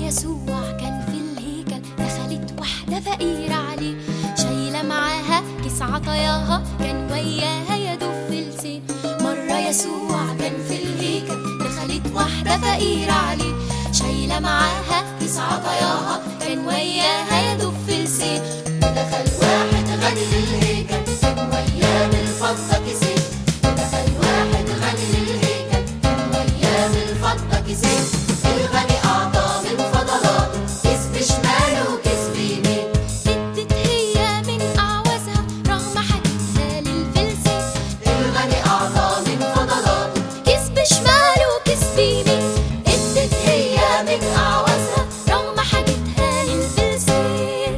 يسوع كان في الهيكل دخلت واحدة فقيرة عليه شايلة معاها كيس عطاياها كان وياها يدف لسان مرة يسوع كان في الهيكل دخلت واحدة فقيرة عليه شايلة معاها كيس عطاياها كان وياها يدف لسان ودخل واحد غني للهيكل كان وياه بالفضة كيسين ودخل واحد غني للهيكل كان وياه بالفضة كيسين الغني أعطى من فضلاته كيس بشماله وكيس بيمين ادت هي من أعوازها رغم حاجتها للفلسين الغني أعطى من فضلاته كيس بشماله وكيس بيمين ادت هي من أعوازها رغم حاجتها للفلسين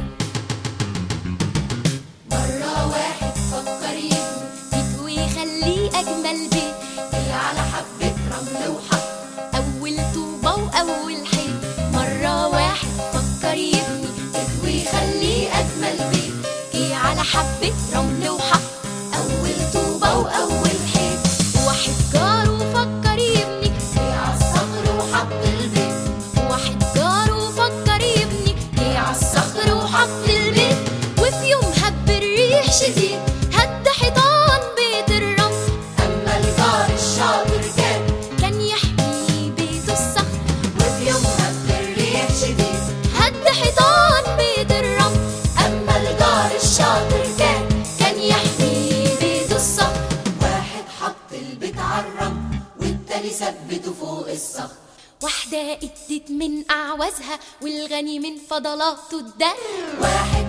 مرة واحد فكر يبني بيت ويخليه أجمل بيت جه على حبة رمل وحط أول طوبة وأول حيط مرة واحد فكر يبني بيت ويخليه أجمل بيت جه على حبة رمل وحط أول طوبة وأول حيط واحد جاره فكر يبني جه على الصخر وحط البيت واحد جاره فكر يبني جه على الصخر وحط البيت وفي يوم هب الريح شديد هد حيطان بيت الرمل أما الجار الشاطر كان كان يحمي بيته الصخر وفي يوم هب الريح شديد هد حيطان بيت الرمل أما الجار الشاطر كان كان يحمي بيته الصخر واحد حط البيت عالرمل والتاني ثبته فوق الصخر واحدة ادت من أعوازها والغني من فضلاته الدم واحد